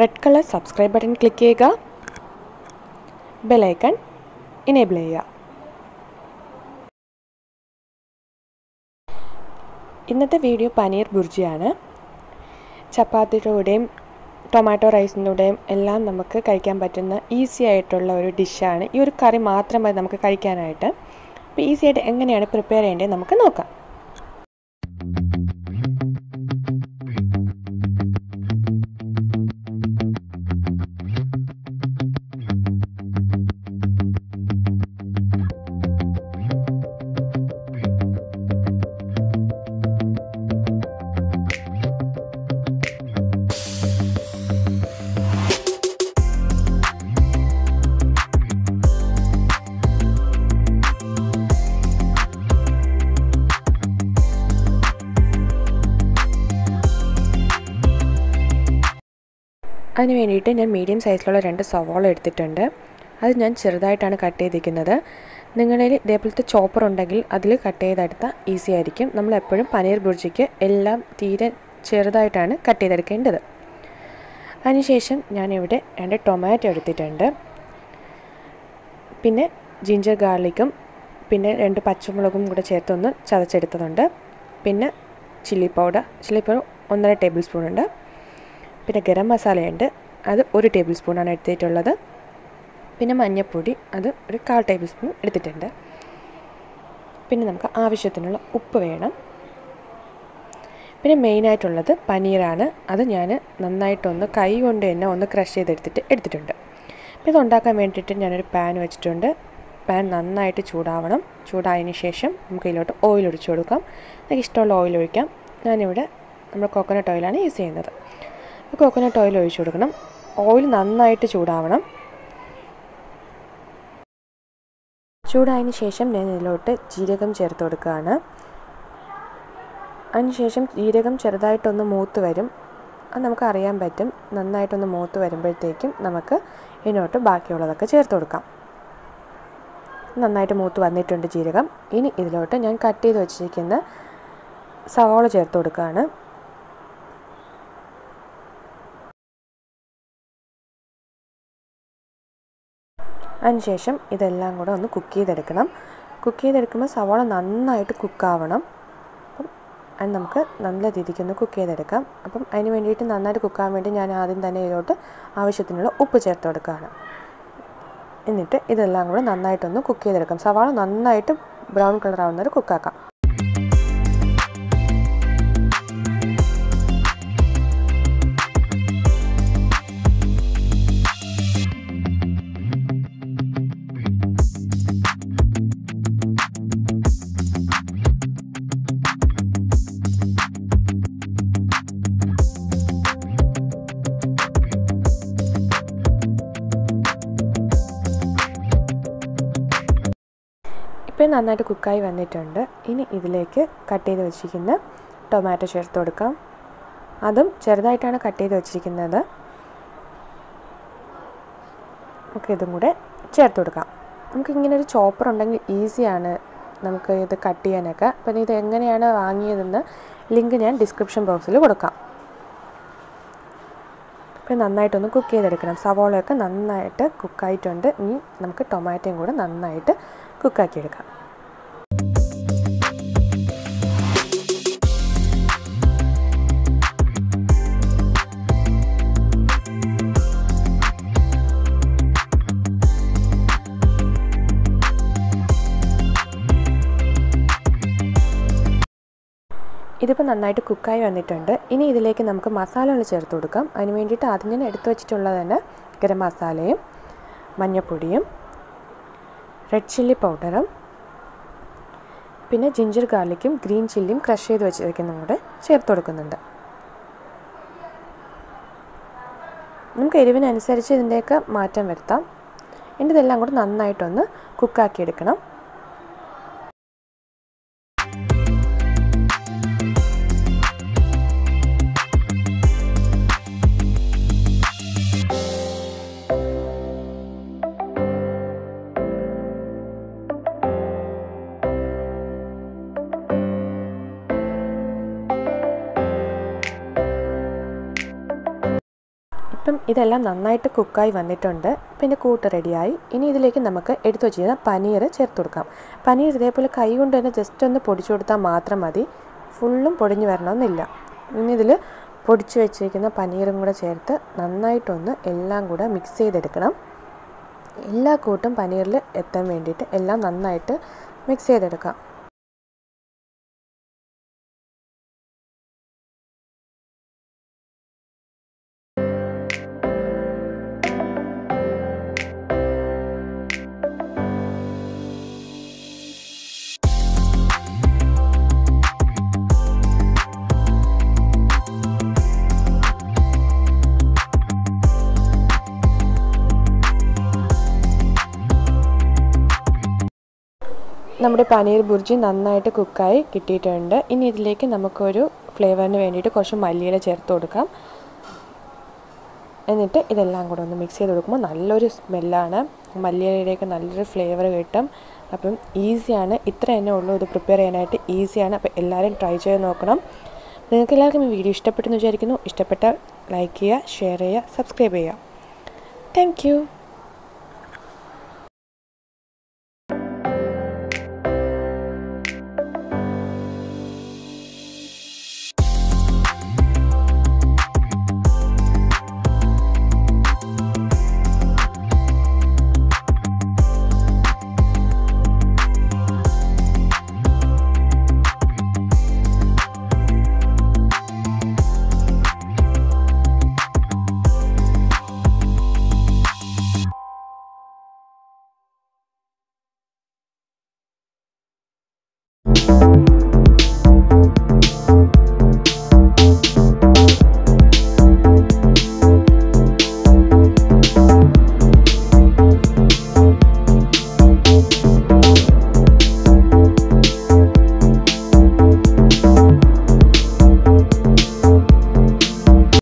red colour subscribe button click ചെയ്യുക bell icon enable ചെയ്യുക ഇന്നത്തെ വീഡിയോ പനീർ ബുർജിയാണ് ചപ്പാത്തിയുടെ കൂടെയും ടൊമാറ്റോ റൈസിൻ്റെ കൂടെയും എല്ലാം നമുക്ക് കഴിക്കാൻ പറ്റുന്ന ഈസി ആയിട്ടുള്ള ഒരു ഡിഷാണ് ഈ ഒരു കറി മാത്രം മതി നമുക്ക് കഴിക്കാനായിട്ട് അപ്പോൾ ഈസി ആയിട്ട് എങ്ങനെയാണ് പ്രിപ്പയർ ചെയ്യേണ്ടത് നമുക്ക് നോക്കാം അതിന് വേണ്ടിയിട്ട് ഞാൻ മീഡിയം സൈസിലുള്ള രണ്ട് സവാള എടുത്തിട്ടുണ്ട് അത് ഞാൻ ചെറുതായിട്ടാണ് കട്ട് ചെയ്തിരിക്കുന്നത് നിങ്ങളിൽ ഇതേപോലത്തെ ചോപ്പർ ഉണ്ടെങ്കിൽ അതിൽ കട്ട് ചെയ്തെടുത്താൽ ഈസി ആയിരിക്കും നമ്മൾ എപ്പോഴും പനീർ ബുർജിക്ക് എല്ലാം തീരെ ചെറുതായിട്ടാണ് കട്ട് ചെയ്തെടുക്കേണ്ടത് അതിനുശേഷം ഞാനിവിടെ രണ്ട് ടൊമാറ്റോ എടുത്തിട്ടുണ്ട് പിന്നെ ജിഞ്ചർ ഗാർലിക്കും പിന്നെ രണ്ട് പച്ചമുളകും കൂടെ ചേർത്തൊന്ന് ചതച്ചെടുത്തതുണ്ട് പിന്നെ ചില്ലി പൗഡർ ചില്ലി പൗഡർ ഒന്നര ടേബിൾ സ്പൂൺ ഉണ്ട് പിന്നെ ഗരം മസാലയുണ്ട് അത് ഒരു ടേബിൾ സ്പൂണാണ് എടുത്തിട്ടുള്ളത് പിന്നെ മഞ്ഞൾപ്പൊടി അത് ഒരു കാൽ ടേബിൾ സ്പൂൺ എടുത്തിട്ടുണ്ട് പിന്നെ നമുക്ക് ആവശ്യത്തിനുള്ള ഉപ്പ് വേണം പിന്നെ മെയിനായിട്ടുള്ളത് പനീറാണ് അത് ഞാൻ നന്നായിട്ടൊന്ന് കൈ കൊണ്ട് തന്നെ ഒന്ന് ക്രഷ് ചെയ്തെടുത്തിട്ട് എടുത്തിട്ടുണ്ട് അപ്പോൾ ഇത് ഉണ്ടാക്കാൻ വേണ്ടിയിട്ട് ഞാനൊരു പാൻ വെച്ചിട്ടുണ്ട് പാൻ നന്നായിട്ട് ചൂടാവണം ചൂടായതിന് ശേഷം നമുക്ക് ഇതിലോട്ട് ഓയിൽ ഒഴിച്ചു കൊടുക്കാം നമുക്ക് ഇഷ്ടമുള്ള ഓയിൽ ഒഴിക്കാം ഞാനിവിടെ നമ്മൾ കോക്കനട്ട് ഓയിലാണ് യൂസ് ചെയ്യുന്നത് കോക്കനട്ട് ഓയിൽ ഒഴിച്ചു കൊടുക്കണം ഓയിൽ നന്നായിട്ട് ചൂടാവണം ചൂടായതിന് ശേഷം ഞാൻ ഇതിലോട്ട് ജീരകം ചേർത്ത് കൊടുക്കുകയാണ് അതിനുശേഷം ജീരകം ചെറുതായിട്ടൊന്ന് മൂത്ത് വരും അത് നമുക്ക് അറിയാൻ പറ്റും നന്നായിട്ടൊന്ന് മൂത്ത് വരുമ്പോഴത്തേക്കും നമുക്ക് ഇതിനോട്ട് ബാക്കിയുള്ളതൊക്കെ ചേർത്ത് കൊടുക്കാം നന്നായിട്ട് മൂത്ത് വന്നിട്ടുണ്ട് ജീരകം ഇനി ഇതിലോട്ട് ഞാൻ കട്ട് ചെയ്ത് വെച്ചിരിക്കുന്ന സവാള ചേർത്ത് കൊടുക്കുകയാണ് അതിനുശേഷം ഇതെല്ലാം കൂടെ ഒന്ന് കുക്ക് ചെയ്തെടുക്കണം കുക്ക് ചെയ്തെടുക്കുമ്പോൾ സവാള നന്നായിട്ട് കുക്കാവണം അപ്പം അത് നമുക്ക് നല്ല രീതിക്ക് ഒന്ന് കുക്ക് ചെയ്തെടുക്കാം അപ്പം അതിന് വേണ്ടിയിട്ട് നന്നായിട്ട് കുക്കാകാൻ വേണ്ടി ഞാൻ ആദ്യം തന്നെ ഇതിലോട്ട് ആവശ്യത്തിനുള്ള ഉപ്പ് ചേർത്ത് കൊടുക്കുകയാണ് എന്നിട്ട് ഇതെല്ലാം കൂടെ നന്നായിട്ടൊന്ന് കുക്ക് ചെയ്തെടുക്കാം സവാള നന്നായിട്ട് ബ്രൗൺ കളർ ആവുന്നവരെ കുക്കാക്കാം ഇപ്പോൾ നന്നായിട്ട് കുക്കായി വന്നിട്ടുണ്ട് ഇനി ഇതിലേക്ക് കട്ട് ചെയ്ത് വെച്ചിരിക്കുന്ന ടൊമാറ്റോ ചേർത്ത് കൊടുക്കാം അതും ചെറുതായിട്ടാണ് കട്ട് ചെയ്ത് വെച്ചിരിക്കുന്നത് നമുക്ക് ഇതും കൂടെ ചേർത്ത് കൊടുക്കാം നമുക്ക് ഇങ്ങനെ ഒരു ചോപ്പർ ഉണ്ടെങ്കിൽ ഈസിയാണ് നമുക്ക് ഇത് കട്ട് ചെയ്യാനൊക്കെ അപ്പം ഇത് എങ്ങനെയാണ് വാങ്ങിയതെന്ന് ലിങ്ക് ഞാൻ ഡിസ്ക്രിപ്ഷൻ ബോക്സിൽ കൊടുക്കാം ഇപ്പം നന്നായിട്ടൊന്ന് കുക്ക് ചെയ്തെടുക്കണം സവോളയൊക്കെ നന്നായിട്ട് കുക്കായിട്ടുണ്ട് ഇനി നമുക്ക് ടൊമാറ്റോയും കൂടെ നന്നായിട്ട് കുക്കാക്കി എടുക്കാം ഇതിപ്പോൾ നന്നായിട്ട് കുക്കായി വന്നിട്ടുണ്ട് ഇനി ഇതിലേക്ക് നമുക്ക് മസാലകൾ ചേർത്ത് കൊടുക്കാം അതിന് വേണ്ടിയിട്ട് ആദ്യം ഞാൻ എടുത്തു വെച്ചിട്ടുള്ളത് തന്നെ ഗരം മസാലയും മഞ്ഞൾപ്പൊടിയും റെഡ് ചില്ലി പൗഡറും പിന്നെ ജിഞ്ചർ ഗാർലിക്കും ഗ്രീൻ ചില്ലിയും ക്രഷ് ചെയ്ത് വെച്ചിരിക്കുന്നതും കൂടെ ചേർത്ത് കൊടുക്കുന്നുണ്ട് നമുക്ക് എരിവിനനുസരിച്ച് ഇതിൻ്റെയൊക്കെ മാറ്റം വരുത്താം എന്നിട്ട് ഇതെല്ലാം കൂടെ നന്നായിട്ടൊന്ന് കുക്കാക്കി എടുക്കണം ഇപ്പം ഇതെല്ലാം നന്നായിട്ട് കുക്കായി വന്നിട്ടുണ്ട് പിന്നെ കൂട്ട് റെഡിയായി ഇനി ഇതിലേക്ക് നമുക്ക് എടുത്തു വെച്ചിരുന്ന പനീർ ചേർത്ത് കൊടുക്കാം പനീർ ഇതേപോലെ കൈ കൊണ്ട് തന്നെ ജസ്റ്റ് ഒന്ന് പൊടിച്ചു കൊടുത്താൽ മാത്രം മതി ഫുള്ളും പൊടിഞ്ഞു വരണമെന്നില്ല ഇനി ഇതിൽ പൊടിച്ചു വെച്ചിരിക്കുന്ന പനീറും കൂടെ ചേർത്ത് നന്നായിട്ടൊന്ന് എല്ലാം കൂടെ മിക്സ് ചെയ്തെടുക്കണം എല്ലാ കൂട്ടും പനീറിൽ എത്താൻ വേണ്ടിയിട്ട് എല്ലാം നന്നായിട്ട് മിക്സ് ചെയ്തെടുക്കാം നമ്മുടെ പനീർ ബുർജി നന്നായിട്ട് കുക്കായി കിട്ടിയിട്ടുണ്ട് ഇനി ഇതിലേക്ക് നമുക്കൊരു ഫ്ലേവറിന് വേണ്ടിയിട്ട് കുറച്ച് മല്ലിയില ചേർത്ത് കൊടുക്കാം എന്നിട്ട് ഇതെല്ലാം കൂടെ ഒന്ന് മിക്സ് ചെയ്ത് കൊടുക്കുമ്പോൾ നല്ലൊരു സ്മെല്ലാണ് മല്ലിയിലയുടെയൊക്കെ നല്ലൊരു ഫ്ലേവർ കിട്ടും അപ്പം ഈസിയാണ് ഇത്ര തന്നെ ഉള്ളൂ ഇത് പ്രിപ്പയർ ചെയ്യാനായിട്ട് ഈസിയാണ് അപ്പോൾ എല്ലാവരും ട്രൈ ചെയ്ത് നോക്കണം നിങ്ങൾക്ക് എല്ലാവർക്കും ഈ വീഡിയോ ഇഷ്ടപ്പെട്ടെന്ന് വിചാരിക്കുന്നു ഇഷ്ടപ്പെട്ടാൽ ലൈക്ക് ചെയ്യുക ഷെയർ ചെയ്യുക സബ്സ്ക്രൈബ് ചെയ്യുക താങ്ക്